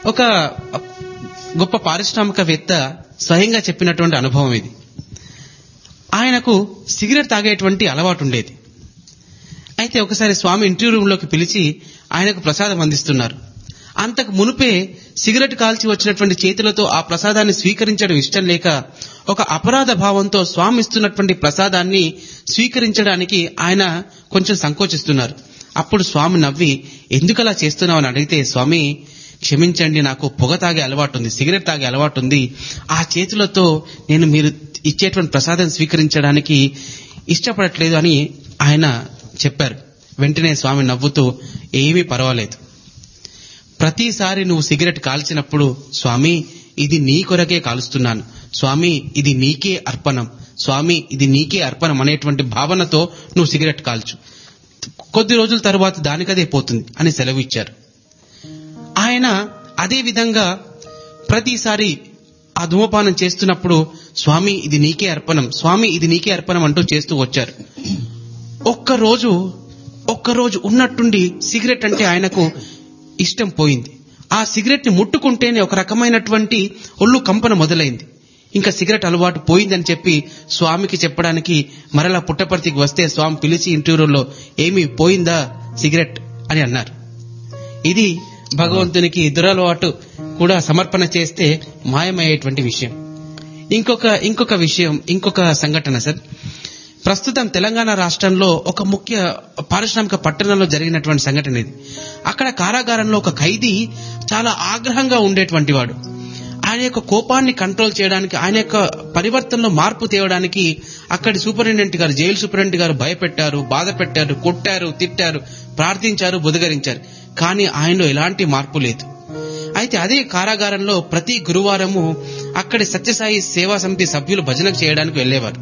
ఒక గొప్ప పారిశ్రామికవేత్త స్వయంగా చెప్పినటువంటి అనుభవం ఇది ఆయనకు సిగరెట్ తాగేటువంటి అలవాటు ఉండేది అయితే ఒకసారి స్వామి ఇంటర్వ్యూ రూమ్లోకి పిలిచి ఆయనకు ప్రసాదం అందిస్తున్నారు అంతకు మునుపే సిగరెట్ కాల్చి వచ్చినటువంటి చేతులతో ఆ ప్రసాదాన్ని స్వీకరించడం ఇష్టం లేక ఒక అపరాధ భావంతో స్వామి ఇస్తున్నటువంటి ప్రసాదాన్ని స్వీకరించడానికి ఆయన కొంచెం సంకోచిస్తున్నారు అప్పుడు స్వామి నవ్వి ఎందుకలా చేస్తున్నావు అని అడిగితే స్వామి క్షమించండి నాకు పొగ తాగే అలవాటు ఉంది సిగరెట్ తాగే అలవాటు ఉంది ఆ చేతులతో నేను మీరు ఇచ్చేటువంటి ప్రసాదం స్వీకరించడానికి ఇష్టపడట్లేదు అని ఆయన చెప్పారు వెంటనే స్వామి నవ్వుతూ ఏమీ పర్వాలేదు ప్రతిసారి నువ్వు సిగరెట్ కాల్చినప్పుడు స్వామి ఇది నీ కొరకే కాలుస్తున్నాను స్వామి ఇది నీకే అర్పణం స్వామి ఇది నీకే అర్పణం అనేటువంటి భావనతో నువ్వు సిగరెట్ కాల్చు కొద్ది రోజుల తరువాత దానికదే పోతుంది అని సెలవు ఇచ్చారు ఆయన అదే విధంగా ప్రతిసారి ఆ ధూమపానం చేస్తున్నప్పుడు స్వామి ఇది నీకే అర్పణం స్వామి ఇది నీకే అర్పణం అంటూ చేస్తూ వచ్చారు ఒక్కరోజు ఒక్కరోజు ఉన్నట్టుండి సిగరెట్ అంటే ఆయనకు ఇష్టం పోయింది ఆ సిగరెట్ ని ముట్టుకుంటేనే ఒక రకమైనటువంటి ఒళ్ళు కంపన మొదలైంది ఇంకా సిగరెట్ అలవాటు పోయిందని చెప్పి స్వామికి చెప్పడానికి మరలా పుట్టపర్తికి వస్తే స్వామి పిలిచి ఇంటర్వ్యూలో ఏమి పోయిందా సిగరెట్ అని అన్నారు ఇది భగవంతునికి దురలవాటు కూడా సమర్పణ చేస్తే మాయమయ్యేటువంటి విషయం ఇంకొక ఇంకొక విషయం ఇంకొక సంఘటన సార్ ప్రస్తుతం తెలంగాణ రాష్ట్రంలో ఒక ముఖ్య పారిశ్రామిక పట్టణంలో జరిగినటువంటి సంఘటన ఇది అక్కడ కారాగారంలో ఒక ఖైదీ చాలా ఆగ్రహంగా ఉండేటువంటి వాడు ఆయన యొక్క కోపాన్ని కంట్రోల్ చేయడానికి ఆయన యొక్క పరివర్తనలో మార్పు తేవడానికి అక్కడి సూపరింటెండెంట్ గారు జైలు సూపరింటెండెంట్ గారు భయపెట్టారు బాధ పెట్టారు కొట్టారు తిట్టారు ప్రార్థించారు బుదగరించారు కానీ ఆయనలో ఎలాంటి మార్పు లేదు అయితే అదే కారాగారంలో ప్రతి గురువారము అక్కడి సత్యసాయి సేవా సమితి సభ్యులు భజనకు చేయడానికి వెళ్లేవారు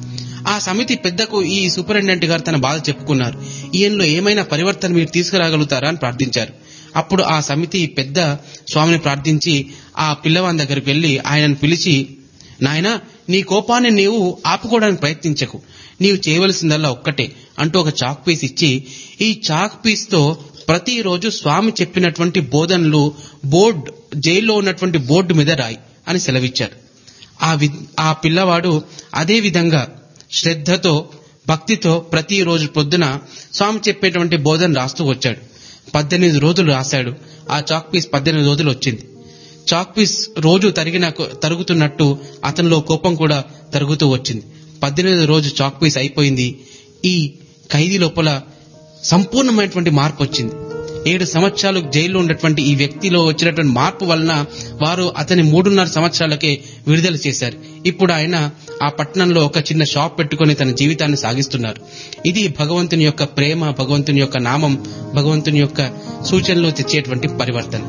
ఆ సమితి పెద్దకు ఈ సూపరింటెండెంట్ గారు తన బాధ చెప్పుకున్నారు ఈయనలో ఏమైనా పరివర్తన మీరు తీసుకురాగలుగుతారా అని ప్రార్థించారు అప్పుడు ఆ సమితి పెద్ద స్వామిని ప్రార్థించి ఆ పిల్లవాని దగ్గరికి వెళ్లి ఆయనను పిలిచి నాయన నీ కోపాన్ని నీవు ఆపుకోవడానికి ప్రయత్నించకు నీవు చేయవలసిందల్లా ఒక్కటే అంటూ ఒక చాక్ పీస్ ఇచ్చి ఈ చాక్ పీస్ తో ప్రతిరోజు స్వామి చెప్పినటువంటి బోధనలు బోర్డు జైల్లో ఉన్నటువంటి బోర్డు మీద రాయి అని సెలవిచ్చారు ఆ వి- ఆ పిల్లవాడు అదే విధంగా శ్రద్ధతో భక్తితో ప్రతిరోజు పొద్దున స్వామి చెప్పేటువంటి బోధన రాస్తూ వచ్చాడు పద్దెనిమిది రోజులు రాశాడు ఆ చాక్ పీస్ పద్దెనిమిది రోజులు వచ్చింది చాక్ పీస్ రోజు తరిగిన తరుగుతున్నట్టు అతనిలో కోపం కూడా తరుగుతూ వచ్చింది పద్దెనిమిది రోజు చాక్ పీస్ అయిపోయింది ఈ ఖైదీ లోపల సంపూర్ణమైనటువంటి మార్పు వచ్చింది ఏడు సంవత్సరాలు జైల్లో ఉన్నటువంటి ఈ వ్యక్తిలో వచ్చినటువంటి మార్పు వలన వారు అతని మూడున్నర సంవత్సరాలకే విడుదల చేశారు ఇప్పుడు ఆయన ఆ పట్టణంలో ఒక చిన్న షాప్ పెట్టుకొని తన జీవితాన్ని సాగిస్తున్నారు ఇది భగవంతుని యొక్క ప్రేమ భగవంతుని యొక్క నామం భగవంతుని యొక్క సూచనలు తెచ్చేటువంటి పరివర్తన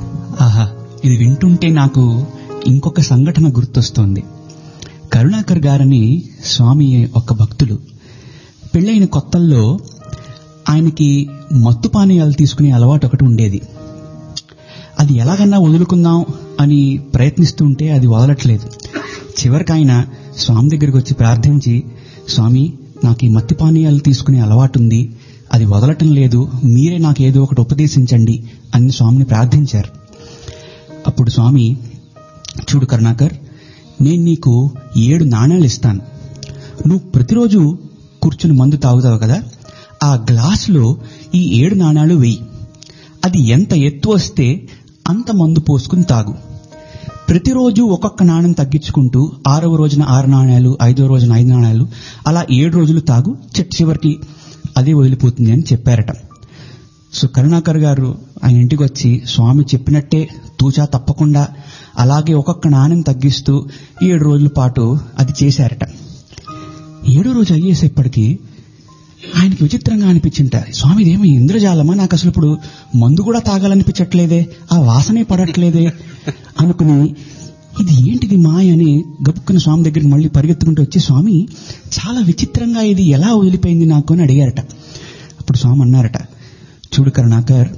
ఆహా ఇది వింటుంటే నాకు ఇంకొక సంఘటన గుర్తొస్తోంది కరుణాకర్ గారని స్వామి ఒక భక్తులు పెళ్ళైన కొత్తల్లో ఆయనకి మత్తు పానీయాలు తీసుకునే అలవాటు ఒకటి ఉండేది అది ఎలాగన్నా వదులుకుందాం అని ప్రయత్నిస్తుంటే అది వదలట్లేదు చివరికి ఆయన స్వామి దగ్గరికి వచ్చి ప్రార్థించి స్వామి నాకు ఈ మత్తి పానీయాలు తీసుకునే అలవాటు ఉంది అది వదలటం లేదు మీరే నాకు ఏదో ఒకటి ఉపదేశించండి అని స్వామిని ప్రార్థించారు అప్పుడు స్వామి చూడు కరుణాకర్ నేను నీకు ఏడు నాణేలు ఇస్తాను నువ్వు ప్రతిరోజు కూర్చుని మందు తాగుతావు కదా ఆ గ్లాసులో ఈ ఏడు నాణాలు వెయ్యి అది ఎంత ఎత్తు వస్తే అంత మందు పోసుకుని తాగు ప్రతిరోజు ఒక్కొక్క నాణ్యం తగ్గించుకుంటూ ఆరవ రోజున ఆరు నాణ్యాలు ఐదవ రోజున ఐదు నాణ్యాలు అలా ఏడు రోజులు తాగు చిట్ చివరికి అదే వదిలిపోతుంది అని చెప్పారట సో కరుణాకర్ గారు ఆయన ఇంటికి వచ్చి స్వామి చెప్పినట్టే తూచా తప్పకుండా అలాగే ఒక్కొక్క నాణ్యం తగ్గిస్తూ ఏడు రోజుల పాటు అది చేశారట ఏడో రోజు అయ్యేసేపటికి ఆయనకి విచిత్రంగా అనిపించింట స్వామి ఇదేమో ఇంద్రజాలమా నాకు అసలు ఇప్పుడు మందు కూడా తాగాలనిపించట్లేదే ఆ వాసనే పడట్లేదే అనుకుని ఇది ఏంటిది మాయ అని గబుక్కున స్వామి దగ్గరికి మళ్ళీ పరిగెత్తుకుంటూ వచ్చి స్వామి చాలా విచిత్రంగా ఇది ఎలా వదిలిపోయింది నాకు అని అడిగారట అప్పుడు స్వామి అన్నారట చూడు కరుణాకర్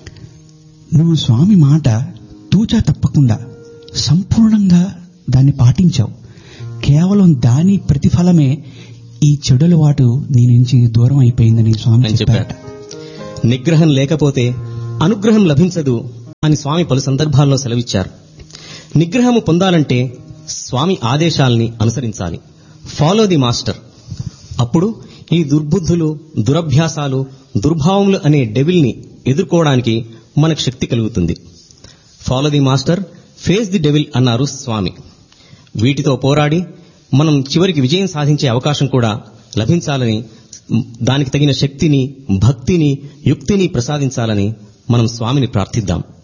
నువ్వు స్వామి మాట తూచా తప్పకుండా సంపూర్ణంగా దాన్ని పాటించావు కేవలం దాని ప్రతిఫలమే ఈ చెడుల వాటు నీ నుంచి దూరం అయిపోయిందని స్వామి అని చెప్పారట చెప్పారట నిగ్రహం లేకపోతే అనుగ్రహం లభించదు అని స్వామి పలు సందర్భాల్లో సెలవిచ్చారు నిగ్రహము పొందాలంటే స్వామి ఆదేశాల్ని అనుసరించాలి ఫాలో ది మాస్టర్ అప్పుడు ఈ దుర్బుద్ధులు దురభ్యాసాలు దుర్భావములు అనే డెవిల్ని ఎదుర్కోవడానికి మనకు శక్తి కలుగుతుంది follow the master face the devil అన్నారు స్వామి వీటితో పోరాడి మనం చివరికి విజయం సాధించే అవకాశం కూడా లభించాలని దానికి తగిన శక్తిని భక్తిని యుక్తిని ప్రసాదించాలని మనం స్వామిని ప్రార్థిద్దాం